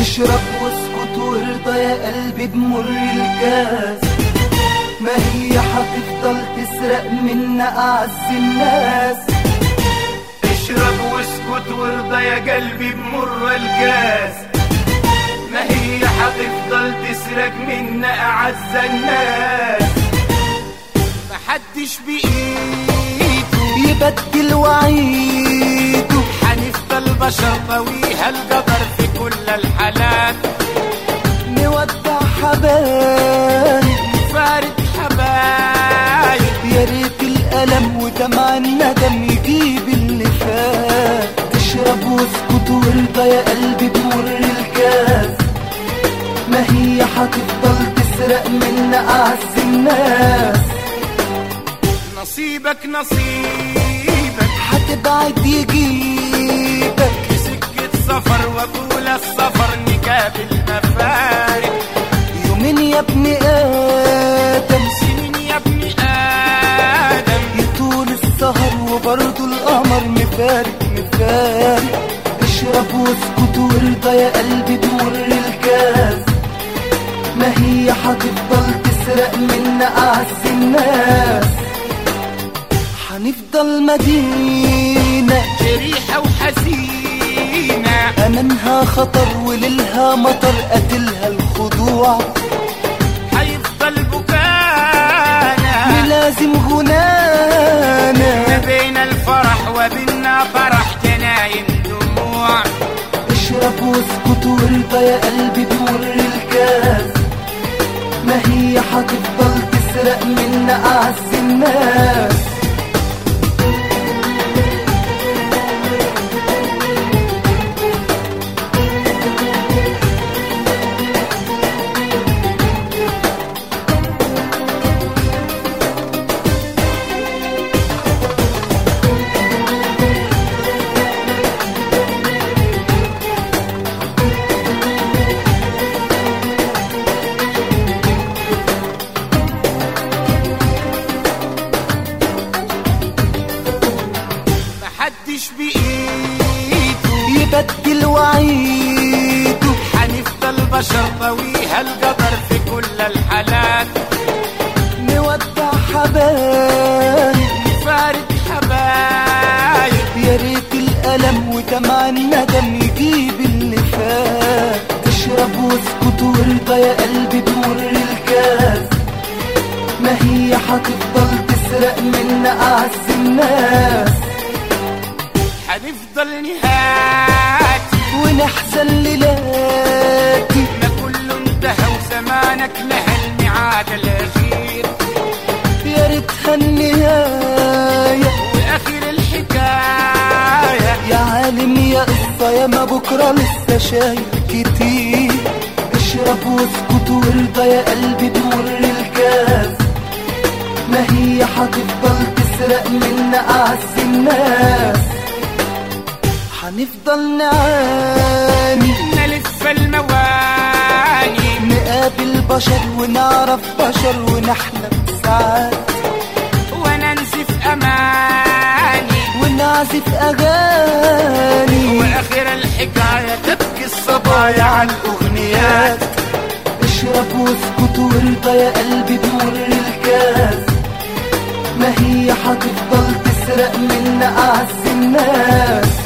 اشرب واسكت وارضى يا قلبي بمر الكاس ما هي هتفضل تسرق منا اعز الناس اشرب واسكت وارضى يا قلبي بمر الكاس ما هي هتفضل تسرق منا اعز الناس محدش بايده يبدل وعيده هنفضل بشر طويها القدر في كل الحالات نودع حبايب فارق حبايب يا ريت الألم ودمع الندم يجيب اللي فات اشرب واسكت وارضى يا قلبي بمر الكاس ما هي هتفضل تسرق منا أعز الناس نصيبك نصيبك هتبعد يجيبك في سكة سفر وطول السفر نقابل مفارق يومين يا ابن آدم سنين يا ابن آدم يطول السهر وبرضه القمر مفارق مفارق اشرب واسكت وارضى يا قلبي بمر الكاس ما هي هتفضل تسرق منا أعز الناس هنفضل مدينة جريحة وحزينة أمامها خطر وليلها مطر قتلها الخضوع حيفضل بكانا لازم ما غنانا بين الفرح وبيننا فرح جناين دموع اشرب واسكت وارضى يا قلبي بمر الكاس ما هي هتفضل تسرق منا أعز الناس محدش بإيده يبدل وعيده حنفضل بشر طويها القدر في كل الحالات نودع حبايب فارق حبايب يا ريت الألم ودمع الندم يجيب اللي فات اشرب واسكت وارضى يا قلبي بمر الكاس ما هي هتفضل تسرق منا أعز الناس حنفضل نهاتي ونحزن ليلاتي ما كله انتهى وزمانك لها الميعاد الأخير يا ريتها النهاية وآخر الحكاية يا عالم يا قصة يا ما بكرة لسه شايل كتير اشرب واسكت وارضى يا قلبي بمر الكاس ما هي هتفضل تسرق منا أعز الناس حنفضل نعاني نلف المواني نقابل بشر ونعرف بشر ونحلم ساعات وآخر الحكاية وننسف أماني ونعزف أغاني وآخر الحكاية تبكي الصبايا على الأغنيات اشرب واسكت وارضى يا قلبي بمر الكاس ما هي هتفضل تسرق منا أعز الناس